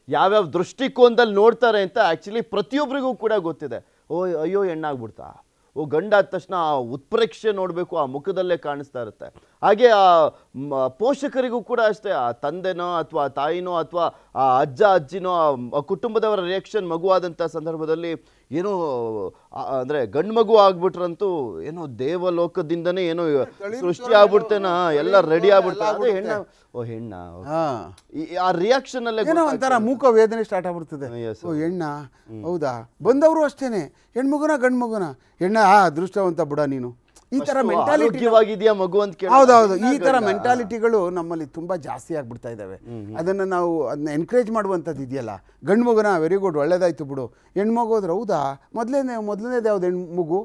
ಯಾವ್ಯಾವ ದೃಷ್ಟಿಕೋನದಲ್ಲಿ ನೋಡ್ತಾರೆ ಅಂತ ಆ್ಯಕ್ಚುಲಿ ಪ್ರತಿಯೊಬ್ಬರಿಗೂ ಕೂಡ ಗೊತ್ತಿದೆ ಓ ಅಯ್ಯೋ ಹೆಣ್ಣಾಗ್ಬಿಡ್ತಾ ಓ ಗಂಡ ಆದ ತಕ್ಷಣ ಆ ಉತ್ಪ್ರೇಕ್ಷೆ ನೋಡಬೇಕು ಆ ಮುಖದಲ್ಲೇ ಕಾಣಿಸ್ತಾ ಇರುತ್ತೆ ಹಾಗೆ ಆ ಮ- ಪೋಷಕರಿಗೂ ಕೂಡ ಅಷ್ಟೇ ಆ ತಂದೆನೋ ಅಥವಾ ತಾಯಿನೋ ಅಥವಾ ಆ ಅಜ್ಜ ಅಜ್ಜಿನೋ ಆ ಮ್- ಆ ಕುಟುಂಬದವರ ರಿಯಾಕ್ಷನ್ ಮಗುವಾದಂಥ ಸಂದರ್ಭದಲ್ಲಿ ಏನೋ ಆ- ಅಂದ್ರೆ ಗಂಡು ಮಗು ಆಗ್ಬಿಟ್ರಂತೂ ಏನೋ ದೇವಲೋಕದಿಂದನೇ ಏನೋ ಸೃಷ್ಟಿ ಆಗ್ಬಿಡ್ತೇನ ಎಲ್ಲ ರೆಡಿ ಆಗ್ಬಿಡ್ತಾರೆ ಅದೇ ಹೆಣ್ಣ ಓ ಹೆಣ್ಣ ಹಾ ಆ ರಿಯಾಕ್ಷನ್ ಅಲ್ಲೇ ಏನೋ ಒಂಥರ ಮೂಕ ವೇದನೆ ಸ್ಟಾರ್ಟ್ ಆಗ್ಬಿಡ್ತದೆ Yes, ಓ ಹೆಣ್ಣ ಹೌದಾ ಬಂದವರು ಅಷ್ಟೇನೆ ಹೆಣ್ಮಗುನ ಗಂಡು ಮಗುನ ಹೆಣ್ಣ ಆ ಅದೃಷ್ಟವಂತ ಬಿಡ ನೀನು ಈ ತರ ಗೊತ್ತಾಗ್ತದೆ. ಮೆಂಟಾಲಿಟಿ ಆರೋಗ್ಯವಾಗಿದ್ಯಾ ಮಗು ಅಂತ ಕೇಳಿ ಹೌದೌದು ಈ ತರ ಮೆಂಟಾಲಿಟಿಗಳು ನಮ್ಮಲ್ಲಿ ತುಂಬಾ ಜಾಸ್ತಿ ಆಗ್ಬಿಡ್ತಾ ಇದ್ದಾವೆ ಅದನ್ನ ನಾವು ಅದನ್ನ ಎನ್ಕರೇಜ್ ಮಾಡುವಂಥದ್ದು ಇದೆಯಲ್ಲ ಗಂಡು ಮಗುನ ವೆರಿ ಗುಡ್ ಒಳ್ಳೇದಾಯ್ತು ಬಿಡು ಹೆಣ್ಮಗು ಹೋದ್ರೆ ಹೌದಾ ಮೊದಲನೇ ಮೊದಲನೇದು ಯಾವ್ದು ಹೆಣ್ಮಗು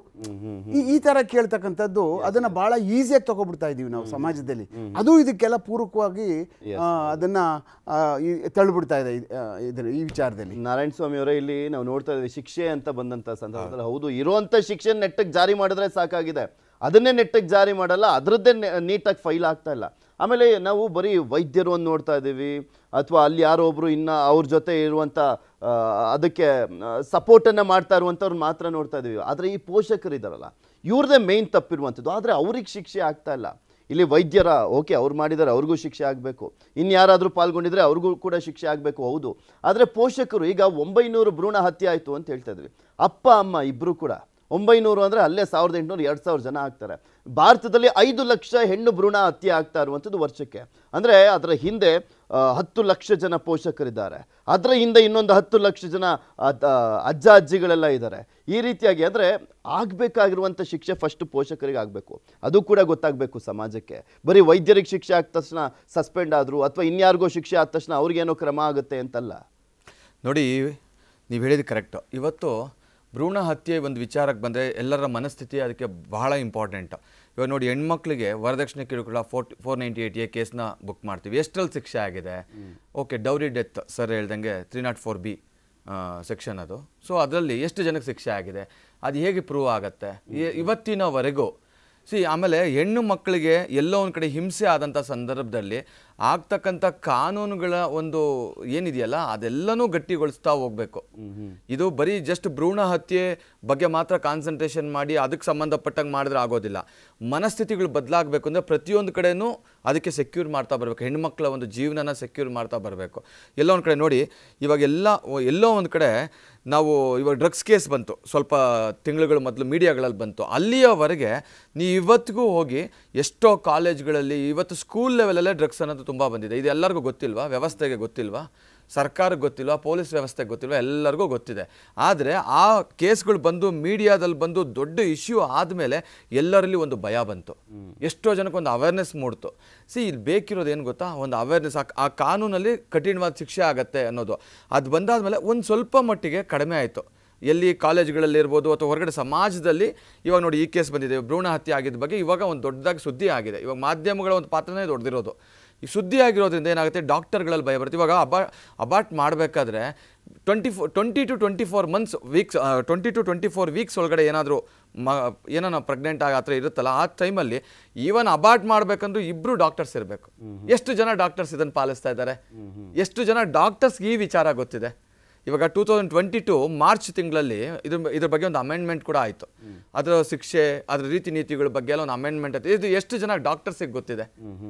ಈ ಈ ತರ ಕೇಳ್ತಕ್ಕಂಥದ್ದು ಅದನ್ನ ಬಹಳ ಈಸಿಯಾಗಿ ತಗೊಬಿಡ್ತಾ ಇದೀವಿ ನಾವು ಸಮಾಜದಲ್ಲಿ ಅದು ಇದಕ್ಕೆಲ್ಲ ಪೂರಕವಾಗಿ ಆ, ಅದನ್ನ ಆ, ಈ- ತಳ್ಳಿಬಿಡ್ತಾ ಇದೆ ಇದ್- ಆ, ಇದ್ರ ಈ ವಿಚಾರದಲ್ಲಿ ನಾರಾಯಣ ಸ್ವಾಮಿ ಅವರೇ ಇಲ್ಲಿ ನಾವು ನೋಡ್ತಾ ಇದ್ವಿ ಶಿಕ್ಷೆ ಅಂತ ಬಂದಂತ ಸಂದರ್ಭದಲ್ಲಿ ಹೌದು ಇರುವಂತ ಶಿಕ್ಷೆ ನೆಟ್ಟಗೆ ಜಾರಿ ಮಾಡಿದ್ರೆ ಸಾಕಾಗಿದೆ ಅದನ್ನೇ ನೆಟ್ಟಗೆ ಜಾರಿ ಮಾಡಲ್ಲ ಅದರದ್ದೇ ನೀಟಾಗಿ ಫೈಲ್ ಆಗ್ತಾ ಇಲ್ಲ ಆಮೇಲೆ ನಾವು ಬರೀ ವೈದ್ಯರು ಅಂತ ನೋಡ್ತಾ ಇದ್ದೀವಿ ಅಥವಾ ಅಲ್ಲಿ ಯಾರೋ ಒಬ್ರು ಇನ್ನ ಅವ್ರ ಜೊತೆ ಇರುವಂತ ಆ, ಅದಕ್ಕೆ ಸಪೋರ್ಟನ್ನು ಮಾಡ್ತಾ ಇರುವಂಥವ್ರು ಮಾತ್ರ ನೋಡ್ತಾ ಇದ್ದೀವಿ ಆದರೆ ಈ ಪೋಷಕರಿದಾರಲ್ಲ ಇವ್ರದ್ದೇ ಮೇಯ್ನ್ ತಪ್ಪಿರುವಂಥದ್ದು ಆದರೆ ಅವ್ರಿಗೆ ಶಿಕ್ಷೆ ಆಗ್ತಾ ಇಲ್ಲ ಇಲ್ಲಿ ವೈದ್ಯರ ಓಕೆ ಅವ್ರು ಮಾಡಿದ್ದಾರೆ ಅವ್ರಿಗೂ ಶಿಕ್ಷೆ ಆಗಬೇಕು ಇನ್ಯಾರಾದರೂ ಪಾಲ್ಗೊಂಡಿದ್ರೆ ಅವ್ರಿಗೂ ಕೂಡ ಶಿಕ್ಷೆ ಆಗಬೇಕು ಹೌದು ಆದರೆ ಪೋಷಕರು ಈಗ ಒಂಬೈನೂರು ಭ್ರೂಣ ಹತ್ಯೆ ಆಯಿತು ಅಂತ ಹೇಳ್ತಾ ಇದ್ವಿ ಅಪ್ಪ ಅಮ್ಮ ಇಬ್ಬರು ಕೂಡ ಒಂಬೈನೂರು ಅಂದರೆ ಅಲ್ಲೇ ಸಾವಿರದ ಎಂಟುನೂರು ಎರಡು ಸಾವಿರ ಜನ ಆಗ್ತಾರೆ ಭಾರತದಲ್ಲಿ ಐದು ಲಕ್ಷ ಹೆಣ್ಣು ಭ್ರೂಣ ಹತ್ಯೆ ಆಗ್ತಾ ಇರುವಂಥದ್ದು ವರ್ಷಕ್ಕೆ ಅಂದರೆ ಅದರ ಹಿಂದೆ ಆ, ಹತ್ತು ಲಕ್ಷ ಜನ ಪೋಷಕರಿದ್ದಾರೆ ಅದರ ಹಿಂದೆ ಇನ್ನೊಂದು ಹತ್ತು ಲಕ್ಷ ಜನ ಅದ್- ಆ, ಅಜ್ಜ ಅಜ್ಜಿಗಳೆಲ್ಲ ಇದ್ದಾರೆ ಈ ರೀತಿಯಾಗಿ ಅಂದರೆ ಆಗಬೇಕಾಗಿರುವಂಥ ಶಿಕ್ಷೆ ಫಸ್ಟ್ ಪೋಷಕರಿಗೆ ಆಗಬೇಕು ಅದು ಕೂಡ ಗೊತ್ತಾಗಬೇಕು ಸಮಾಜಕ್ಕೆ ಬರೀ ವೈದ್ಯರಿಗೆ ಶಿಕ್ಷೆ ಆದ ತಕ್ಷಣ ಸಸ್ಪೆಂಡ್ ಆದರು ಅಥವಾ ಇನ್ಯಾರಿಗೋ ಶಿಕ್ಷೆ ಆದ ತಕ್ಷಣ ಅವ್ರಿಗೇನೋ ಕ್ರಮ ಆಗುತ್ತೆ ಅಂತಲ್ಲ ನೋಡಿ ನೀವು ಹೇಳಿದ ಕರೆಕ್ಟು ಇವತ್ತು ಭ್ರೂಣ ಹತ್ಯೆ ಒಂದು ವಿಚಾರಕ್ಕೆ ಬಂದರೆ ಎಲ್ಲರ ಮನಸ್ಥಿತಿ ಅದಕ್ಕೆ ಬಹಳ ಇಂಪಾರ್ಟೆಂಟ್ ಇವಾಗ ನೋಡಿ ಹೆಣ್ಮಕ್ಳಿಗೆ ವರದಕ್ಷಿಣೆ ಕಿರುಕುಳ four four ninety eight A ಕೇಸ್ನ ಬುಕ್ ಮಾಡ್ತೀವಿ ಎಷ್ಟರಲ್ಲಿ ಶಿಕ್ಷೆ ಆಗಿದೆ ಓಕೆ ಡೌರಿ ಡೆತ್ ಸರ್ ಹೇಳ್ದಂಗೆ three nought four B section ಅದು ಸೊ ಅದರಲ್ಲಿ ಎಷ್ಟು ಜನಕ್ಕೆ ಶಿಕ್ಷೆ ಆಗಿದೆ ಅದು ಹೇಗೆ ಪ್ರೂವ್ ಆಗುತ್ತೆ ಇ- ಇವತ್ತಿನವರೆಗೂ ಸಿ ಆಮೇಲೆ ಹೆಣ್ಣು ಮಕ್ಕಳಿಗೆ ಎಲ್ಲೋ ಒಂದು ಕಡೆ ಹಿಂಸೆ ಆದಂಥ ಸಂದರ್ಭದಲ್ಲಿ ಆಗ್ತಕ್ಕಂಥ ಕಾನೂನುಗಳ ಒಂದು ಏನಿದೆಯಲ್ಲ ಅದೆಲ್ಲನೂ ಗಟ್ಟಿಗೊಳಿಸ್ತಾ ಹೋಗ್ಬೇಕು ಇದು ಬರೀ ಜಸ್ಟ್ ಭ್ರೂಣ ಹತ್ಯೆ ಬಗ್ಗೆ ಮಾತ್ರ ಕಾನ್ಸಂಟ್ರೇಷನ್ ಮಾಡಿ ಅದಕ್ಕೆ ಸಂಬಂಧಪಟ್ಟಂಗೆ ಮಾಡಿದ್ರೆ ಆಗೋದಿಲ್ಲ ಮನಸ್ಥಿತಿಗಳು ಬದಲಾಗಬೇಕು ಅಂದರೆ ಪ್ರತಿಯೊಂದು ಕಡೆನೂ ಅದಕ್ಕೆ ಸೆಕ್ಯೂರ್ ಮಾಡ್ತಾ ಬರಬೇಕು ಹೆಣ್ಮಕ್ಳ ಒಂದು ಜೀವನನ ಸೆಕ್ಯೂರ್ ಮಾಡ್ತಾ ಬರಬೇಕು ಎಲ್ಲೋ ಒಂದು ಕಡೆ ನೋಡಿ ಇವಾಗ ಎಲ್ಲ ಎಲ್ಲೋ ಒಂದು ಕಡೆ ನಾವು ಇವಾಗ ಡ್ರಗ್ಸ್ ಕೇಸ್ ಬಂತು ಸ್ವಲ್ಪ ತಿಂಗಳುಗಳ ಮೊದಲು ಮೀಡಿಯಾಗಳಲ್ಲಿ ಬಂತು ಅಲ್ಲಿಯವರೆಗೆ ನೀವು ಇವತ್ತಿಗೂ ಹೋಗಿ ಎಷ್ಟೋ ಕಾಲೇಜ್ಗಳಲ್ಲಿ ಇವತ್ತು ಸ್ಕೂಲ್ ಲೆವೆಲಲ್ಲೇ ಡ್ರಗ್ಸ್ ಅನ್ನೋದು ತುಂಬ ಬಂದಿದೆ ಇದು ಎಲ್ಲರಿಗೂ ಗೊತ್ತಿಲ್ವಾ ವ್ಯವಸ್ಥೆಗೆ ಗೊತ್ತಿಲ್ವಾ ಸರ್ಕಾರಕ್ಕೆ ಗೊತ್ತಿಲ್ವಾ ಪೊಲೀಸ್ ವ್ಯವಸ್ಥೆಗೆ ಗೊತ್ತಿಲ್ವಾ ಎಲ್ಲರಿಗೂ ಗೊತ್ತಿದೆ ಆದರೆ ಆ ಕೇಸ್ಗಳು ಬಂದು ಮೀಡಿಯಾದಲ್ಲಿ ಬಂದು ದೊಡ್ಡ ಇಶ್ಯೂ ಆದಮೇಲೆ ಎಲ್ಲರಲ್ಲಿ ಒಂದು ಭಯ ಬಂತು ಎಷ್ಟೋ ಜನಕ್ಕೆ ಒಂದು ಅವೇರ್ನೆಸ್ ಮೂಡ್ತು ಸಿ ಇಲ್ಲಿ ಬೇಕಿರೋದು ಏನು ಗೊತ್ತಾ ಒಂದು ಅವೇರ್ನೆಸ್ ಆ ಕಾನೂನಲ್ಲಿ ಕಠಿಣವಾದ ಶಿಕ್ಷೆ ಆಗತ್ತೆ ಅನ್ನೋದು ಅದು ಬಂದಾದ್ಮೇಲೆ ಒಂದು ಸ್ವಲ್ಪ ಮಟ್ಟಿಗೆ ಕಡಿಮೆ ಆಯಿತು ಎಲ್ಲಿ ಕಾಲೇಜ್ಗಳಲ್ಲಿ ಇರ್ಬೋದು ಅಥವಾ ಹೊರಗಡೆ ಸಮಾಜದಲ್ಲಿ ಇವಾಗ ನೋಡಿ ಈ ಕೇಸ್ ಬಂದಿದೆ ಭ್ರೂಣ ಹತ್ಯೆ ಆಗಿದ್ದ ಬಗ್ಗೆ ಇವಾಗ ಒಂದು ದೊಡ್ಡದಾಗಿ ಸುದ್ದಿ ಆಗಿದೆ ಇವಾಗ ಮಾಧ್ಯಮಗಳ ಒಂದು ಪಾತ್ರನೇ ದೊಡ್ಡದಿರೋದು ಈ ಸುದ್ದಿ ಆಗಿರೋದ್ರಿಂದ ಏನಾಗುತ್ತೆ ಡಾಕ್ಟರ್ಗಳಲ್ಲಿ ಭಯ ಬರುತ್ತೆ ಇವಾಗ ಅಬಾ ಅಬಾಟ್ ಮಾಡಬೇಕಾದ್ರೆ twenty four twenty two twenty four months weeks twenty two twenty four weeks ಒಳಗಡೆ ಏನಾದರೂ ಮ ಏನೋ ಪ್ರೆಗ್ನೆಂಟ್ ಆಗಿ ಆ ಥರ ಇರುತ್ತಲ್ಲ ಆ ಟೈಮಲ್ಲಿ ಈವನ್ ಅಬಾಟ್ ಮಾಡಬೇಕಂದ್ರೂ ಇಬ್ಬರು ಡಾಕ್ಟರ್ಸ್ ಇರಬೇಕು ಎಷ್ಟು ಜನ ಡಾಕ್ಟರ್ಸ್ ಇದನ್ನು ಪಾಲಿಸ್ತಾ ಇದ್ದಾರೆ ಎಷ್ಟು ಜನ ಡಾಕ್ಟರ್ಸ್ಗೆ ಈ ವಿಚಾರ ಗೊತ್ತಿದೆ ಇವಾಗ two thousand twenty two March ತಿಂಗಳಲ್ಲಿ ಇದ್ರ ಇದ್ರ ಬಗ್ಗೆ ಒಂದು ಅಮೆಂಡ್ಮೆಂಟ್ ಕೂಡ ಆಯಿತು ಅದರ ಶಿಕ್ಷೆ ಅದರ ರೀತಿ ನೀತಿಗಳ ಬಗ್ಗೆ ಎಲ್ಲ ಒಂದು ಅಮೆಂಡ್ಮೆಂಟ್ ಆಯ್ತು ಇದು ಎಷ್ಟು ಜನ ಡಾಕ್ಟರ್ಸಿಗೆ ಗೊತ್ತಿದೆ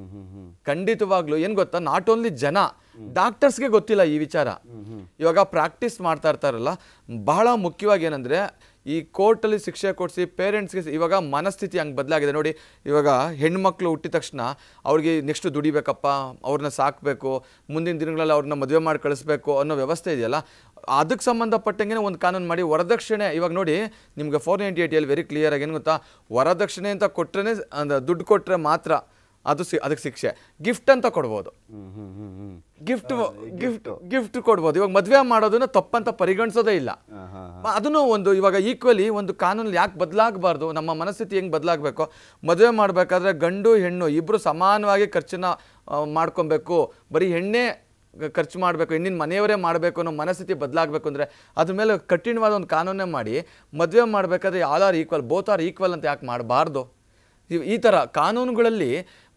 ಖಂಡಿತವಾಗ್ಲೂ ಏನು ಗೊತ್ತಾ ನಾಟ್ ಓನ್ಲಿ ಜನ ಡಾಕ್ಟರ್ಸ್ಗೆ ಗೊತ್ತಿಲ್ಲ ಈ ವಿಚಾರ ಇವಾಗ ಪ್ರಾಕ್ಟೀಸ್ ಮಾಡ್ತಾ ಇರ್ತಾರಲ್ಲ ಬಹಳ ಮುಖ್ಯವಾಗಿ ಏನಂದ್ರೆ ಈ ಕೋರ್ಟಲ್ಲಿ ಶಿಕ್ಷೆ ಕೊಡಿಸಿ ಪೇರೆಂಟ್ಸ್ಗೆ ಇವಾಗ ಮನಸ್ಥಿತಿ ಹಂಗೆ ಬದಲಾಗಿದೆ ನೋಡಿ ಇವಾಗ ಹೆಣ್ಮಕ್ಳು ಹುಟ್ಟಿದ ತಕ್ಷಣ ಅವ್ರಿಗೆ ನೆಕ್ಸ್ಟ್ ದುಡಿಬೇಕಪ್ಪ ಅವ್ರನ್ನ ಸಾಕಬೇಕು ಮುಂದಿನ ದಿನಗಳಲ್ಲಿ ಅವ್ರನ್ನ ಮದುವೆ ಮಾಡಿ ಕಳಿಸ್ಬೇಕು ಅನ್ನೋ ವ್ಯವಸ್ಥೆ ಇದೆಯಲ್ಲ ಅದಕ್ಕೆ ಸಂಬಂಧಪಟ್ಟಂಗೆ ಒಂದು ಕಾನೂನು ಮಾಡಿ ವರದಕ್ಷಿಣೆ ಇವಾಗ ನೋಡಿ ನಿಮ್ಗೆ ಫೋರ್ ನೈಂಟಿ ಏಯ್ಟಿಯಲ್ಲಿ ವೆರಿ ಕ್ಲಿಯರ್ ಆಗಿ ಏನು ಗೊತ್ತಾ ವರದಕ್ಷಿಣೆ ಅಂತ ಕೊಟ್ಟರೆ ದುಡ್ಡು ಕೊಟ್ಟರೆ ಮಾತ್ರ ಅದು ಸಿ ಅದಕ್ಕೆ ಶಿಕ್ಷೆ ಗಿಫ್ಟ್ ಅಂತ ಕೊಡ್ಬೋದು ಗಿಫ್ಟ್ ಗಿಫ್ಟ್ ಗಿಫ್ಟ್ ಕೊಡ್ಬೋದು ಇವಾಗ ಮದುವೆ ಮಾಡೋದನ್ನ ತಪ್ಪಂತ ಪರಿಗಣಿಸೋದೇ ಇಲ್ಲ ಅದನ್ನು ಒಂದು ಇವಾಗ ಈಕ್ವಲಿ ಒಂದು ಕಾನೂನಲ್ಲಿ ಯಾಕೆ ಬದಲಾಗಬಾರ್ದು ನಮ್ಮ ಮನಸ್ಥಿತಿ ಹೆಂಗೆ ಬದಲಾಗಬೇಕು ಮದುವೆ ಮಾಡಬೇಕಾದ್ರೆ ಗಂಡು ಹೆಣ್ಣು ಇಬ್ಬರು ಸಮಾನವಾಗಿ ಖರ್ಚನ್ನ ಆ, ಮಾಡ್ಕೊಬೇಕು ಬರೀ ಹೆಣ್ಣೆ ಗ- ಖರ್ಚು ಮಾಡಬೇಕು ಹೆಣ್ಣಿನ ಮನೆಯವರೇ ಮಾಡಬೇಕು ಅನ್ನೋ ಮನಸ್ಥಿತಿ ಬದಲಾಗಬೇಕು ಅಂದರೆ ಅದ್ರ ಮೇಲೆ ಕಠಿಣವಾದ ಒಂದು ಕಾನೂನೇ ಮಾಡಿ ಮದುವೆ ಮಾಡಬೇಕಾದ್ರೆ all are equal both are equal ಅಂತ ಯಾಕೆ ಮಾಡಬಾರ್ದು ಇವ್- ಈ ಥರ ಕಾನೂನುಗಳಲ್ಲಿ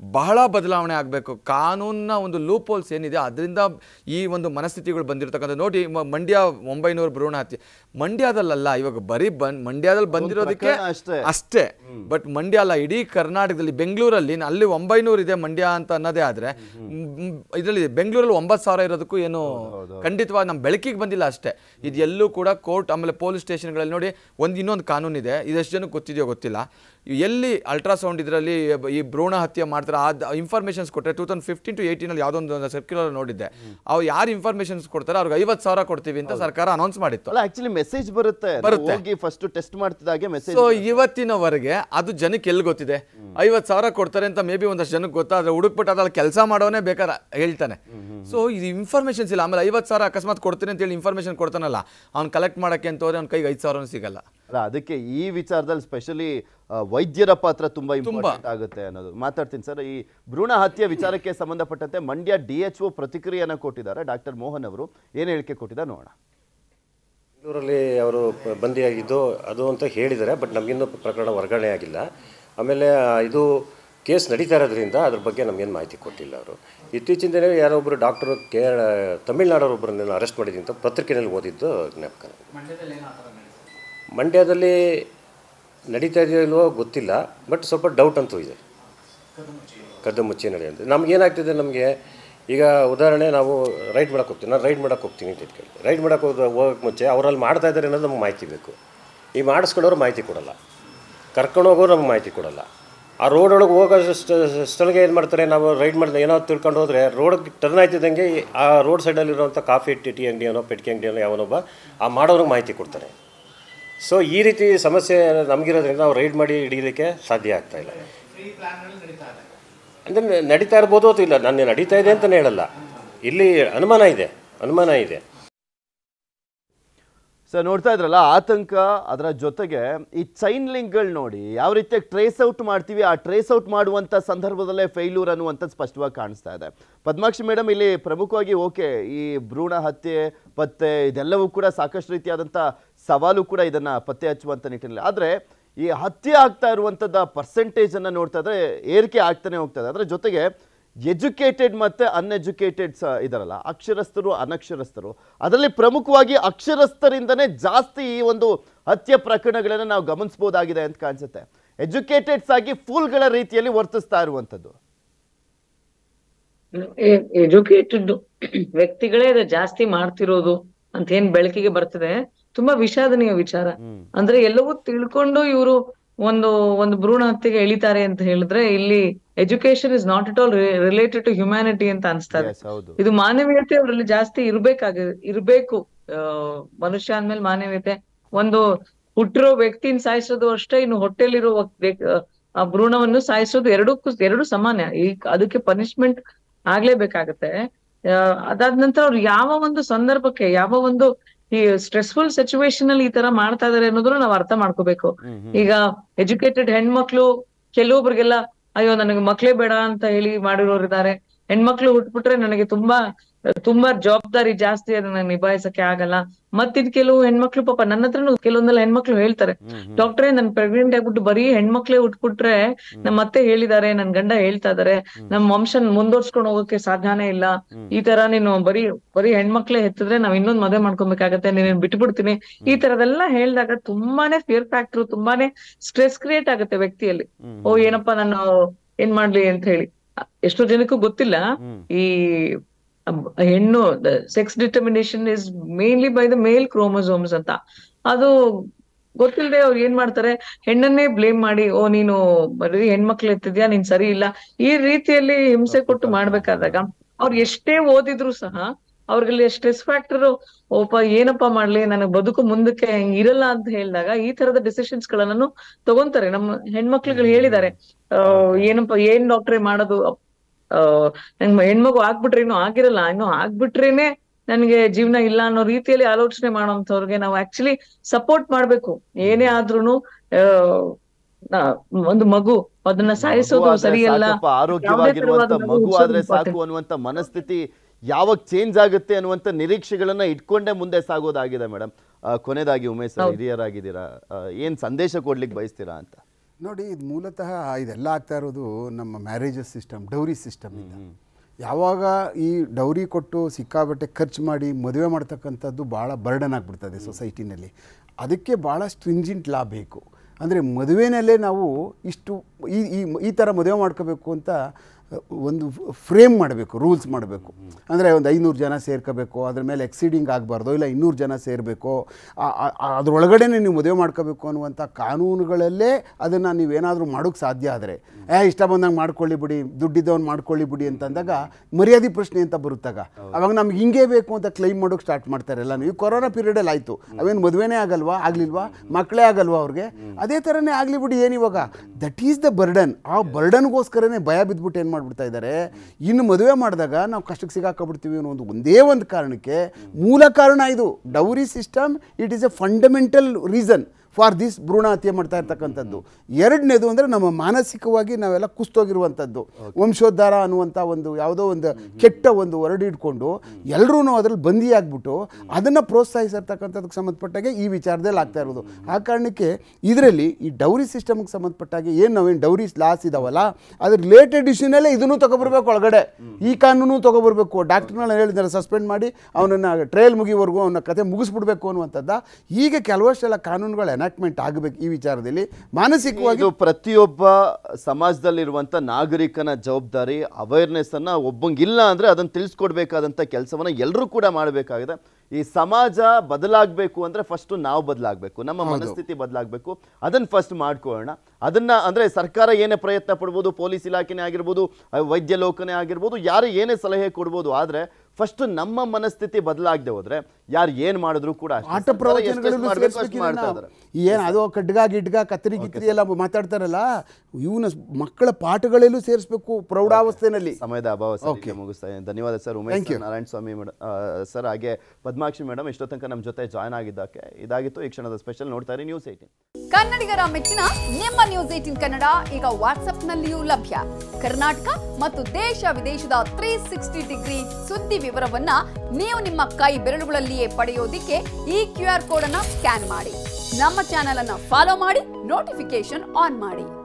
ಬಹಳ ಬದಲಾವಣೆ ಆಗಬೇಕು ಕಾನೂನಿನ ಒಂದು ಲೂಪ್ ಹೋಲ್ಸ್ ಏನಿದೆ ಅದರಿಂದ ಈ ಒಂದು ಮನಸ್ಥಿತಿಗಳು ಬಂದಿರತಕ್ಕಂಥ ನೋಡಿ ಮ- ಮಂಡ್ಯ ಒಂಬೈನೂರು ಭ್ರೂಣ ಹತ್ಯೆ ಮಂಡ್ಯದಲ್ಲಲ್ಲ ಇವಾಗ ಬರೀ ಬನ್ ಮಂಡ್ಯದಲ್ಲಿ ಬಂದಿರೋದಕ್ಕೆ ಪ್ರಕರಣ ಅಷ್ಟೇ. ಅಷ್ಟೇ ಬಟ್ ಮಂಡ್ಯ ಅಲ್ಲ ಇಡೀ ಕರ್ನಾಟಕದಲ್ಲಿ ಬೆಂಗಳೂರಲ್ಲಿ ನ- ಅಲ್ಲಿ ಒಂಬೈನೂರು ಇದೆ ಮಂಡ್ಯ ಅಂತ ಅನ್ನೋದೇ ಆದ್ರೆ ಇದರಲ್ಲಿ ಬೆಂಗಳೂರಲ್ಲಿ ಒಂಬತ್ತು ಸಾವಿರ ಇರೋದಕ್ಕೂ ಏನು ಖಂಡಿತವಾಗಿ ನಮ್ಮ ಬೆಳಕಿಗೆ ಬಂದಿಲ್ಲ ಅಷ್ಟೇ ಇದು ಎಲ್ಲೂ ಕೂಡ ಕೋರ್ಟ್ ಆಮೇಲೆ ಪೊಲೀಸ್ ಸ್ಟೇಷನ್ಗಳಲ್ಲಿ ನೋಡಿ ಒಂದು ಇನ್ನೊಂದು ಕಾನೂನು ಇದೆ ಇದೆಷ್ಟು ಜನಕ್ಕೆ ಗೊತ್ತಿದೆಯೋ ಗೊತ್ತಿಲ್ಲ ಎಲ್ಲಿ ಅಲ್ಟ್ರಾಸೌಂಡ್ ಇದರಲ್ಲಿ ಈ ಭ್ರೂಣ ಹತ್ಯೆ ಮಾಡ್ತಾರೆ ಆ ಇನ್ಫಾರ್ಮೇಷನ್ಸ್ ಕೊಟ್ಟರೆ ಟೂ ತೌಸಂಡ್ ಫಿಫ್ಟೀನ್ ಟು ಏಯ್ಟೀನಲ್ಲಿ ಯಾವುದೋ ಒಂದು ಸರ್ಕ್ಯುಲರ್ ನೋಡಿದ್ದೆ ಅವ್ರು ಯಾರು ಇನ್ಫಾರ್ಮೇಷನ್ಸ್ ಕೊಡ್ತಾರೆ ಅವ್ರಿಗೆ ಐವತ್ತು ಸಾವಿರ ಕೊಡ್ತೀವಿ ಅಂತ ಸರ್ಕಾರ ಅನೌನ್ಸ್ ಮಾಡಿತ್ತು ಅಲ್ಲ ಆಕ್ಚುಲಿ ಮೆಸೇಜ್ ಬರುತ್ತೆ ನಾವು ಬರುತ್ತೆ. ಹೋಗಿ ಫಸ್ಟ್ ಟೆಸ್ಟ್ ಮಾಡ್ತಿದ್ದಾಗೆ ಮೆಸೇಜ್ ಸೊ ಇವತ್ತಿನವರೆಗೆ ಅದು ಜನಕ್ಕೆ ಎಲ್ಲಿ ಗೊತ್ತಿದೆ ಐವತ್ತು ಸಾವಿರ ಕೊಡ್ತಾರೆ ಅಂತ ಮೇ ಬಿ ಒಂದಷ್ಟು ಜನಕ್ಕೆ ಗೊತ್ತಾದ್ರೆ ಹುಡುಕ್ಬಿಟ್ಟು ಅದ್ರಲ್ಲಿ ಕೆಲಸ ಮಾಡೋನೇ ಬೇಕಾದ್ರೆ ಹೇಳ್ತಾನೆ ಸೊ ಇದು ಇನ್ಫಾರ್ಮೇಷನ್ಸ್ ಇಲ್ಲ ಆಮೇಲೆ ಐವತ್ತು ಸಾವಿರ ಅಕಸ್ಮಾತ್ ಕೊಡ್ತೀನಿ ಅಂತೇಳಿ ಇನ್ಫಾರ್ಮೇಷನ್ ಕೊಡ್ತಾನಲ್ಲ ಅವ್ನು ಕಲೆಕ್ಟ್ ಮಾಡೋಕ್ಕೆ ಅಂತ ಹೋದ್ರೆ ಅವ್ನ ಕೈಗೆ ಐದು ಸಾವಿರನೂ ಸಿಗಲ್ಲ ಅಲ್ಲ ಅದಕ್ಕೆ ಈ ವಿಚಾರದಲ್ಲಿ ಸ್ಪೆಷಲಿ ವೈದ್ಯರ ಪಾತ್ರ ತುಂಬಾ ಇಂಪಾರ್ಟೆಂಟ್ ಆಗುತ್ತೆ ಅನ್ನೋದು ಮಾತಾಡ್ತೀನಿ ಸರ್ ಈ ಭ್ರೂಣ ಹತ್ಯೆ ವಿಚಾರಕ್ಕೆ ಸಂಬಂಧಪಟ್ಟಂತೆ ಮಂಡ್ಯ ಡಿ ಎಚ್ ಒ ಪ್ರತಿಕ್ರಿಯೆಯನ್ನು ಕೊಟ್ಟಿದ್ದಾರೆ ಡಾಕ್ಟರ್ ಮೋಹನ್ ಅವರು ಏನು ಹೇಳಿಕೆ ಕೊಟ್ಟಿದ್ದಾರೆ ನೋಡೋಣ ಬೆಂಗಳೂರಲ್ಲಿ ಅವರು ಪ- ಬಂದಿಯಾಗಿದ್ದು ಅದು ಅಂತ ಹೇಳಿದ್ದಾರೆ ಬಟ್ ನಮಗಿನ್ನೂ ಪ್ರಕರಣ ವರ್ಗಾವಣೆ ಆಗಿಲ್ಲ ಆಮೇಲೆ ಆ, ಇದು ಕೇಸ್ ನಡೀತಾ ಇರೋದ್ರಿಂದ ಅದ್ರ ಬಗ್ಗೆ ನಮಗೇನು ಮಾಹಿತಿ ಕೊಟ್ಟಿಲ್ಲ ಅವರು ಇತ್ತೀಚಿನ ದಿನ ಯಾರೋ ಒಬ್ಬರು ಡಾಕ್ಟರು ಕೇರಳ ತಮಿಳ್ನಾಡವ್ರೊಬ್ಬರನ್ನೆಲ್ಲ ಅರೆಸ್ಟ್ ಮಾಡಿದ್ದೀನಿ ಅಂತ ಪತ್ರಿಕೆಯಲ್ಲಿ ಓದಿದ್ದು ಜ್ಞಾಪಕ ಮಂಡ್ಯದಲ್ಲಿ ನಡೀತಾ ಇದೆಯೋ ಇಲ್ವೋ ಗೊತ್ತಿಲ್ಲ ಬಟ್ ಸ್ವಲ್ಪ ಡೌಟ್ ಅಂತೂ ಇದೆ ಕದ್ದು ಮುಚ್ಚಿ ನಡೆಯುತ್ತೆ ನಮ್ಗೇನಾಗ್ತಿದೆ ನಮಗೆ ಈಗ ಉದಾಹರಣೆ ನಾವು ರೈಡ್ ಮಾಡಕ್ಕೆ ಹೋಗ್ತೀವಿ ನಾನು ರೈಡ್ ಮಾಡಕ್ಕೆ ಹೋಗ್ತೀನಿ ಅಂತ ಇಟ್ಕೊಳ್ಳಿ ರೈಡ್ ಮಾಡಕ್ಕೆ ಹೋದ ಹೋಗೋಕ್ಕೆ ಮುಂಚೆ ಅವರಲ್ಲಿ ಮಾಡ್ತಾ ಇದ್ದಾರೆ ಅನ್ನೋದು ನಮ್ಗೆ ಮಾಹಿತಿ ಬೇಕು ಈ ಮಾಡಿಸ್ಕೊಳ್ಳೋರು ಮಾಹಿತಿ ಕೊಡಲ್ಲ ಕರ್ಕೊಂಡು ಹೋಗೋರು ನಮ್ಗೆ ಮಾಹಿತಿ ಕೊಡಲ್ಲ ಆ ರೋಡ್ ಒಳಗೆ ಹೋಗೋ ಸ್ಟ್- ಸ್ಥಳಕ್ಕೆ ಏನು ಮಾಡ್ತಾರೆ ನಾವು ರೈಡ್ ಮಾಡಿದ ಏನೋ ತಿಳ್ಕೊಂಡು ಹೋದರೆ ರೋಡಿಗೆ ಟರ್ನ್ ಆಯ್ತಿದ್ದಂಗೆ ಈ- ಆ ರೋಡ್ ಸೈಡಲ್ಲಿರುವಂಥ ಕಾಫಿ ಟಿ ಟೀ ಅಂಗಡಿಯನೋ ಪೆಟ್ಟಿಗೆ ಅಂಗಡಿಯನೋ ಯಾವನೊಬ್ಬ ಆ ಮಾಡೋರಿಗೆ ಮಾಹಿತಿ ಕೊಡ್ತಾನೆ ಸೊ ಈ ರೀತಿ ಸಮಸ್ಯೆ ನಮಗಿರೋದ್ರಿಂದ ನಾವು ರೈಡ್ ಮಾಡಿ ಹಿಡಿಯೋದಕ್ಕೆ ಸಾಧ್ಯ ಆಗ್ತಾ ಇಲ್ಲ ಅಂದರೆ ನಡೀತಾ ಇರ್ಬೋದು ಅಥವಾ ಇಲ್ಲ ನಾನು ನಡೀತಾ ಇದೆ ಅಂತಲೇ ಹೇಳಲ್ಲ ಇಲ್ಲಿ ಅನುಮಾನ ಇದೆ ಅನುಮಾನ ಇದೆ ಸರ್ ನೋಡ್ತಾ ಇದ್ರಲ್ಲ ಆತಂಕ ಅದರ ಜೊತೆಗೆ ಈ ಚೈನ್ ಲಿಂಕ್ಗಳು ನೋಡಿ ಯಾವ ರೀತಿಯಾಗಿ ಟ್ರೇಸ್ ಔಟ್ ಮಾಡ್ತೀವಿ ಆ ಟ್ರೇಸ್ ಔಟ್ ಮಾಡುವಂಥ ಸಂದರ್ಭದಲ್ಲೇ ಫೇಲ್ಯೂರ್ ಅನ್ನುವಂಥದ್ದು ಸ್ಪಷ್ಟವಾಗಿ ಕಾಣಿಸ್ತಾ ಇದೆ ಪದ್ಮಾಕ್ಷಿ ಮೇಡಮ್ ಇಲ್ಲಿ ಪ್ರಮುಖವಾಗಿ ಓಕೆ ಈ ಭ್ರೂಣ ಹತ್ಯೆ ಪತ್ತೆ ಇದೆಲ್ಲವೂ ಕೂಡ ಸಾಕಷ್ಟು ರೀತಿಯಾದಂಥ ಸವಾಲು ಕೂಡ ಇದನ್ನು ಪತ್ತೆ ಹಚ್ಚುವಂಥ ನಿಟ್ಟಿನಲ್ಲಿ ಆದರೆ ಈ ಹತ್ಯೆ ಆಗ್ತಾ ಇರುವಂಥದ್ದು ಪರ್ಸೆಂಟೇಜನ್ನು ನೋಡ್ತಾ ಇದ್ರೆ ಏರಿಕೆ ಆಗ್ತಾನೆ ಹೋಗ್ತದೆ ಅದರ ಜೊತೆಗೆ ಎಜುಕೇಟೆಡ್ ಮತ್ತು ಅನ್ಎಜುಕೇಟೆಡ್ ಸ ಇದಾರಲ್ಲ ಅಕ್ಷರಸ್ಥರು ಅನಕ್ಷರಸ್ಥರು ಅದರಲ್ಲಿ ಪ್ರಮುಖವಾಗಿ ಅಕ್ಷರಸ್ಥರಿಂದನೇ ಜಾಸ್ತಿ ಈ ಒಂದು ಹತ್ಯೆ ಪ್ರಕರಣಗಳನ್ನು ನಾವು ಗಮನಿಸ್ಬೋದಾಗಿದೆ ಅಂತ ಕಾಣಿಸುತ್ತೆ ಎಜುಕೇಟೆಡ್ಸ್ ಆಗಿ ಫೂಲ್ಗಳ ರೀತಿಯಲ್ಲಿ ವರ್ತಿಸ್ತಾ ಇರುವಂಥದ್ದು ಎಜುಕೇಟೆಡ್ ವ್ಯಕ್ತಿಗಳೇ ಇದು ಜಾಸ್ತಿ ಮಾಡ್ತಿರೋದು ಅಂತ ಏನ್ ಬೆಳಕಿಗೆ ಬರ್ತದೆ ತುಂಬಾ ವಿಷಾದನೀಯ ವಿಚಾರ ಅಂದ್ರೆ ಎಲ್ಲವೂ ತಿಳ್ಕೊಂಡು ಇವರು ಒಂದು ಒಂದು ಭ್ರೂಣ ಹತ್ಯೆಗೆ ಎಳಿತಾರೆ ಅಂತ ಹೇಳಿದ್ರೆ ಇಲ್ಲಿ education is not at all related to humanity ಅಂತ ಅನ್ಸ್ತಾ ಇದೆ Yes, ಹೌದು ಇದು ಮಾನವೀಯತೆ ಅವರಲ್ಲಿ ಜಾಸ್ತಿ ಇರ್ಬೇಕಾಗ ಇರ್ಬೇಕು ಆ, ಮನುಷ್ಯ ಅಂದ್ಮೇಲೆ ಮಾನವೀಯತೆ ಒಂದು ಹುಟ್ಟಿರೋ ವ್ಯಕ್ತಿನ ಸಾಯಿಸೋದು ಅಷ್ಟೇ ಇನ್ನು ಹೊಟ್ಟೆಲಿರೋ ವ್ಯಕ್ತಿ- ಆ ಭ್ರೂಣವನ್ನು ಸಾಯಿಸೋದು ಎರಡಕ್ಕೂ ಎರಡು ಸಮಾನ ಈ ಅದಕ್ಕೆ ಪನಿಷ್ಮೆಂಟ್ ಆಗ್ಲೇಬೇಕಾಗತ್ತೆ ಆ, ಅದಾದ ನಂತರ ಅವ್ರು ಯಾವ ಒಂದು ಸಂದರ್ಭಕ್ಕೆ ಯಾವ ಒಂದು ಈ ಸ್ಟ್ರೆಸ್ಫುಲ್ ಸಿಚುವೇಶನ್ ಅಲ್ಲಿ ಈ ತರ ಮಾಡ್ತಾ ಇದಾರೆ ಅನ್ನೋದನ್ನ ನಾವ್ ಅರ್ಥ ಮಾಡ್ಕೋಬೇಕು ಈಗ ಎಜುಕೇಟೆಡ್ ಹೆಣ್ಮಕ್ಳು ಕೆಲವೊಬ್ರಿಗೆಲ್ಲ ಅಯ್ಯೋ ನನಗೆ ಮಕ್ಳೇ ಬೇಡ ಅಂತ ಹೇಳಿ ಮಾಡಿರೋರು ಇದ್ದಾರೆ ಹೆಣ್ಮಕ್ಳು ಹುಟ್ಬಿಟ್ರೆ ನನಗೆ ತುಂಬಾ ತುಂಬಾ ಜವಾಬ್ದಾರಿ ಜಾಸ್ತಿ ಅದನ್ನ ನಿಭಾಯಿಸಕ್ಕೆ ಆಗಲ್ಲ ಮತ್ತಿದ್ ಕೆಲವು ಹೆಣ್ಮಕ್ಳು ಪಾಪ ನನ್ನ ಹತ್ರನು ಕೆಲವೊಂದೆಲ್ಲ ಹೆಣ್ಮಕ್ಳು ಹೇಳ್ತಾರೆ ಡಾಕ್ಟ್ರೇ ನನ್ ಪ್ರೆಗ್ನೆಂಟ್ ಆಗ್ಬಿಟ್ಟು ಬರೀ ಹೆಣ್ಮಕ್ಳೇ ಉಟ್ಬಿಟ್ರೆ ನಮ್ಮ ಅತ್ತೆ ಹೇಳಿದಾರೆ ನನ್ ಗಂಡ ಹೇಳ್ತಾ ಇದಾರೆ ನಮ್ ವಂಶನ್ ಮುಂದುವರ್ಸ್ಕೊಂಡು ಹೋಗಕ್ಕೆ ಸಾಧ್ಯನೇ ಇಲ್ಲ ಈ ತರ ನೀನು ಬರೀ ಬರೀ ಹೆಣ್ಮಕ್ಳೇ ಹೆತ್ತಿದ್ರೆ ನಾವ್ ಇನ್ನೊಂದ್ ಮದುವೆ ಮಾಡ್ಕೊಬೇಕಾಗತ್ತೆ ನೀನ್ ಬಿಟ್ಬಿಡ್ತೀನಿ ಈ ತರದೆಲ್ಲ ಹೇಳ್ದಾಗ ತುಂಬಾನೇ ಫಿಯರ್ ಫ್ಯಾಕ್ಟರ್ ತುಂಬಾನೇ ಸ್ಟ್ರೆಸ್ ಕ್ರಿಯೇಟ್ ಆಗುತ್ತೆ ವ್ಯಕ್ತಿಯಲ್ಲಿ ಓ ಏನಪ್ಪಾ ನಾನು ಏನ್ ಮಾಡ್ಲಿ ಅಂತ ಹೇಳಿ ಎಷ್ಟೋ ಜನಕ್ಕೂ ಗೊತ್ತಿಲ್ಲ ಈ ಅಬ್- ಹೆಣ್ಣು sex determination is mainly by the male chromosomes ಅಂತ ಅದು ಗೊತ್ತಿಲ್ಲದೆ ಅವ್ರು ಏನ್ ಮಾಡ್ತಾರೆ ಹೆಣ್ಣನ್ನೇ ಬ್ಲೇಮ್ ಮಾಡಿ ಓ ನೀನು ಬರೀ ಹೆಣ್ಮಕ್ಳು ಎತ್ತಿದ್ಯಾ ನೀನ್ ಸರಿ ಇಲ್ಲ ಈ ರೀತಿಯಲ್ಲಿ ಹಿಂಸೆ ಕೊಟ್ಟು ಮಾಡ್ಬೇಕಾದಾಗ ಅವ್ರು ಎಷ್ಟೇ ಓದಿದ್ರು ಸಹ ಅವ್ರಿಗೆ ಸ್ಟ್ರೆಸ್ ಫ್ಯಾಕ್ಟರ್ ಓಪ ಏನಪ್ಪಾ ಮಾಡ್ಲಿ ನನಗ್ ಬದುಕು ಮುಂದಕ್ಕೆ ಹಿಂಗ್ ಇರಲ್ಲ ಅಂತ ಹೇಳಿದಾಗ ಈ ತರದ ಡಿಸಿಷನ್ಸ್ ಗಳನ್ನ ತಗೊಂತಾರೆ ನಮ್ಮ ಹೆಣ್ಮಕ್ಳುಗಳು ಹೇಳಿದ್ದಾರೆ ಆ, ಏನಪ್ಪಾ ಏನ್ ಡಾಕ್ಟ್ರೇ ಮಾಡೋದು ಆ ನಂಗ್ ಹೆಣ್ಮಗು ಆಗ್ಬಿಟ್ರೆ ಇನ್ನು ಆಗಿರಲ್ಲ ಇನ್ನು ಆಗ್ಬಿಟ್ರೇನೆ ನನ್ಗೆ ಜೀವನ ಇಲ್ಲ ಅನ್ನೋ ರೀತಿಯಲ್ಲಿ ಆಲೋಚನೆ ಮಾಡೋಂಥವ್ರಿಗೆ ನಾವು ಆಕ್ಚುಲಿ ಸಪೋರ್ಟ್ ಮಾಡ್ಬೇಕು ಏನೇ ಆದ್ರೂನು ಆ ನಾ- ಒಂದು ಮಗು ಅದನ್ನ ಸಾಯಿಸೋದು ಮಗು ಆದ್ರೆ ಸರಿಯಲ್ಲ ಸಾಕಪ್ಪ, ಯಾವುದೇ ಆರೋಗ್ಯವಾಗಿರುವಂತ ತರವಾದ ಮಗು ಹುಡ್ಸೋದು ಆದ್ರೆ ಸಾಕು important. ಅನ್ನುವಂತ ಮನಸ್ಥಿತಿ ಯಾವಾಗ ಚೇಂಜ್ ಆಗುತ್ತೆ ಅನ್ನುವಂತ ನಿರೀಕ್ಷೆಗಳನ್ನ ಇಟ್ಕೊಂಡೇ ಮುಂದೆ ಸಾಗೋದಾಗಿದೆ ಮೇಡಮ್ ಕೊನೆದಾಗಿ ಉಮೇಶ್ ಸರ್ ಹಿರಿಯರಾಗಿದ್ದೀರಾ ಆ, ಏನ್ ಸಂದೇಶ ಕೊಡ್ಲಿಕ್ಕೆ ಬಯಸ್ತೀರಾ ಅಂತ ನೋಡಿ ಇದು ಮೂಲತಃ ಇದೆಲ್ಲ ಆಗ್ತಾ ಇರೋದು ನಮ್ಮ ಮ್ಯಾರೇಜಸ್ ಸಿಸ್ಟಮ್ ಡೌರಿ ಸಿಸ್ಟಮ್ ಇಂದ ಯಾವಾಗ ಈ ಡೌರಿ ಕೊಟ್ಟು ಸಿಕ್ಕಾಬಟ್ಟೆ ಖರ್ಚು ಮಾಡಿ ಮದುವೆ ಮಾಡ್ತಕ್ಕಂಥದ್ದು ಭಾಳ ಬರ್ಡನ್ ಆಗಿಬಿಡ್ತದೆ ಸೊಸೈಟಿನಲ್ಲಿ ಅದಕ್ಕೆ ಭಾಳ ಸ್ಟ್ರಿಂಜಿಂಟ್ ಲಾ ಬೇಕು ಅಂದರೆ ಮದುವೆನಲ್ಲೇ ನಾವು ಇಷ್ಟು ಈ ಈ ಈ ಥರ ಮದುವೆ ಮಾಡ್ಕೋಬೇಕು ಅಂತ ಒಂದು ಫ್ರೇಮ್ ಮಾಡಬೇಕು ರೂಲ್ಸ್ ಮಾಡಬೇಕು ಅಂದರೆ ಒಂದು ಐನೂರು ಜನ ಸೇರ್ಕೋಬೇಕು ಅದ್ರ ಮೇಲೆ ಎಕ್ಸೀಡಿಂಗ್ ಆಗಬಾರ್ದು ಇಲ್ಲ ಇನ್ನೂರು ಜನ ಸೇರಬೇಕು ಅದರೊಳಗಡೆನೆ ನೀವು ಮದುವೆ ಮಾಡ್ಕೋಬೇಕು ಅನ್ನುವಂಥ ಕಾನೂನುಗಳಲ್ಲೇ ಅದನ್ನು ನೀವೇನಾದರೂ ಮಾಡೋಕ್ಕೆ ಸಾಧ್ಯ ಆದರೆ ಏ ಇಷ್ಟ ಬಂದಂಗೆ ಮಾಡ್ಕೊಳ್ಳಿ ಬಿಡಿ ದುಡ್ಡಿದ್ದವ್ನು ಮಾಡ್ಕೊಳ್ಳಿ ಬಿಡಿ ಅಂತಂದಾಗ ಮರ್ಯಾದೆ ಪ್ರಶ್ನೆ ಅಂತ ಬರುತ್ತಾಗ ಅವಾಗ ನಮ್ಗೆ ಹಿಂಗೆ ಬೇಕು ಅಂತ ಕ್ಲೈಮ್ ಮಾಡೋಕ್ಕೆ ಸ್ಟಾರ್ಟ್ ಮಾಡ್ತಾರೆ ಎಲ್ಲ ನೀವು ಕೊರೋನಾ ಪೀರಿಯಡಲ್ಲಿ ಆಯಿತು ಅವೇನು ಮದುವೆನೇ ಆಗಲ್ವಾ ಆಗಲಿಲ್ವಾ ಮಕ್ಕಳೇ ಆಗಲ್ವಾ ಅವ್ರಿಗೆ ಅದೇ ಥರನೇ ಆಗಲಿ ಬಿಡಿ ಏನು ಇವಾಗ ದಟ್ ಈಸ್ ದ ಬರ್ಡನ್ ಆ ಬರ್ಡನ್ಗೋಸ್ಕರನೇ ಭಯ ಬಿದ್ದುಬಿಟ್ಟು ಏನು ಮಾಡ್ಬಿಡ್ತಾ ಇದ್ದಾರೆ ಇನ್ನು ಮದುವೆ ಮಾಡಿದಾಗ ನಾವು ಕಷ್ಟಕ್ಕೆ ಸಿಗಾಕೊಬಿಡ್ತೀವಿ ಅನ್ನೋ ಒಂದು ಒಂದೇ ಒಂದು ಕಾರಣಕ್ಕೆ ಮೂಲ ಕಾರಣ ಇದು dowry system it is a fundamental reason for this ಭ್ರೂಣ ಹತ್ಯೆ ಮಾಡ್ತಾ ಇರ್ತಕ್ಕಂಥದ್ದು ಎರಡನೇದು ಅಂದರೆ ನಮ್ಮ ಮಾನಸಿಕವಾಗಿ ನಾವೆಲ್ಲ ಕುಸ್ತೋಗಿರುವಂಥದ್ದು ವಂಶೋದ್ಧಾರ ಅನ್ನುವಂಥ ಒಂದು ಯಾವುದೋ ಒಂದು ಕೆಟ್ಟ ಒಂದು ಹೊರಡಿ ಇಟ್ಕೊಂಡು ಎಲ್ಲರೂ ಅದ್ರಲ್ಲಿ ಬಂದಿಯಾಗ್ಬಿಟ್ಟು ಅದನ್ನು ಪ್ರೋತ್ಸಾಹಿಸಿರ್ತಕ್ಕಂಥದ್ದಕ್ಕೆ ಸಂಬಂಧಪಟ್ಟಾಗೆ ಈ ವಿಚಾರದಲ್ಲಿ ಆಗ್ತಾ ಇರೋದು ಆ ಕಾರಣಕ್ಕೆ ಇದರಲ್ಲಿ ಈ ಡೌರಿ ಸಿಸ್ಟಮ್ಗೆ ಸಂಬಂಧಪಟ್ಟಾಗೆ ಏನು ನಾವೇನು ಡೌರಿ ಲಾಸ್ ಇದಾವಲ್ಲ ಅದ್ರ ರಿಲೇಟೆಡ್ ಇಶ್ಯೂನಲ್ಲೇ ಇದನ್ನು ತಗೊಬರ್ಬೇಕು ಒಳಗಡೆ ಈ ಕಾನೂನು ತಗೊಬರ್ಬೇಕು ಡಾಕ್ಟರ್ಗಳನ್ನ ಹೇಳಿದ್ದಾರೆ ಸಸ್ಪೆಂಡ್ ಮಾಡಿ ಅವನನ್ನು ಟ್ರಯಲ್ ಮುಗಿವರೆಗೂ ಅವನ ಕತೆ ಮುಗಿಸ್ಬಿಡ್ಬೇಕು ಅನ್ನುವಂಥದ್ದು ಹೀಗೆ ಕೆಲವಷ್ಟೆಲ್ಲ ಕಾನೂನುಗಳು ಎನಾಕ್ಟ್ಮೆಂಟ್ ಆಗಬೇಕು ಈ ವಿಚಾರದಲ್ಲಿ ಮಾನಸಿಕವಾಗಿ ಇದು ಪ್ರತಿಯೊಬ್ಬ ಸಮಾಜದಲ್ಲಿರುವಂತ ನಾಗರಿಕನ ಜವಾಬ್ದಾರಿ ಅವೇರ್ನೆಸ್ ಅನ್ನ ಒಬ್ಬಂಗಿಲ್ಲ ಅಂದ್ರೆ ಅದನ್ನ ತಿಳಿಸ್ಕೊಡ್ಬೇಕಾದಂತ ಕೆಲಸವನ್ನ ಎಲ್ಲರೂ ಕೂಡ ಮಾಡಬೇಕಾಗಿದೆ ಈ ಸಮಾಜ ಬದಲಾಗಬೇಕು ಅಂದ್ರೆ ಫಸ್ಟ್ ನಾವು ಬದಲಾಗಬೇಕು ನಮ್ಮ ಮನಸ್ಥಿತಿ ಬದಲಾಗಬೇಕು ಅದನ್ನ ಫಸ್ಟ್ ಮಾಡ್ಕೊಳ್ಳೋಣ ಅದನ್ನ ಅಂದ್ರೆ ಸರ್ಕಾರ ಏನೇ ಪ್ರಯತ್ನ ಪಡ್ಬೋದು ಪೊಲೀಸ್ ಇಲಾಖೆನೇ ಆಗಿರ್ಬೋದು ಅಹ್, ವೈದ್ಯ ಲೋಕನೇ ಆಗಿರ್ಬೋದು ಯಾರು ಏನೇ ಸಲಹೆ ಕೊಡ್ಬೋದು ಆದ್ರೆ ಫಸ್ಟ್ ನಮ್ಮ ಮನಸ್ಥಿತಿ ಬದಲಾಗದೆ ಹೋದ್ರೆ ಯಾರು ಏನ್ ಮಾಡಿದ್ರು ಕೂಡ ಅಷ್ಟೇ. ಆಟ ಸರ್ಕಾರ ಎಷ್ಟೆಷ್ಟು ಪ್ರವಚನಗಳಲ್ಲೂ ಮಾಡ್ಬೇಕು ಅಷ್ಟು ಸೇರಿಸ್ಬೇಕಿದೆ ಮಾಡ್ತಾ ನಾವು. ಇದ್ದಾರೆ. ಏನು ಅದು ಖಡ್ಗ ಗಿಡ್ಗ ಕತ್ತರಿ ಗಿತ್ರಿ ಎಲ್ಲ ಮಾತಾಡ್ತಾರಲ್ಲ ಇವನ ಮಕ್ಕಳ ಪಾಠಗಳಲ್ಲೂ ಸೇರಿಸ್ಬೇಕು ಪ್ರೌಢಾವಸ್ಥೆನಲ್ಲಿ ಸಮಯದ ಅಭಾವ ಸರ್ ಈಗ ಮುಗಿಸ್ತಾ ಇದ್ದೀನಿ. ಧನ್ಯವಾದ sir Umesh sir, Narayana Swamy madam sir ಹಾಗೆ ಪದ್ಮಾಕ್ಷಿ ಮೇಡಮ್ ಇಷ್ಟೋ ತನಕ ನಮ್ಮ ಜೊತೆ ಜಾಯ್ನ್ ಆಗಿದ್ದಕ್ಕೆ ಇದಾಗಿತ್ತು ಈ ಕ್ಷಣದ ಸ್ಪೆಷಲ್ ನೋಡ್ತಾ ಇರಿ ನ್ಯೂಸ್ ಏಯ್ಟೀನ್ ಕನ್ನಡಿಗರ ಮೆಚ್ಚಿನ ನಿಮ್ಮ ನ್ಯೂಸ್ ಏಟಿನ್ ಕನ್ನಡ ಈಗ ವಾಟ್ಸ್ಆಪ್ನಲ್ಲಿಯೂ ಲಭ್ಯ ಕರ್ನಾಟಕ ಮತ್ತು ದೇಶ ವಿದೇಶದ ತ್ರೀ ಸಿಕ್ಸ್ಟಿ ಡಿಗ್ರಿ ಸುದ್ದಿ ವಿವರವನ್ನ ನೀವು ನಿಮ್ಮ ಕೈ ಬೆರಳುಗಳಲ್ಲಿಯೇ ಪಡೆಯೋದಿಕ್ಕೆ ಈ ಕ್ಯೂ ಆರ್ ಕೋಡ್ ಅನ್ನ ಸ್ಕ್ಯಾನ್ ಮಾಡಿ ನಮ್ಮ ಚಾನೆಲ್ ಅನ್ನ ಫಾಲೋ ಮಾಡಿ ನೋಟಿಫಿಕೇಶನ್ ಆನ್ ಮಾಡಿ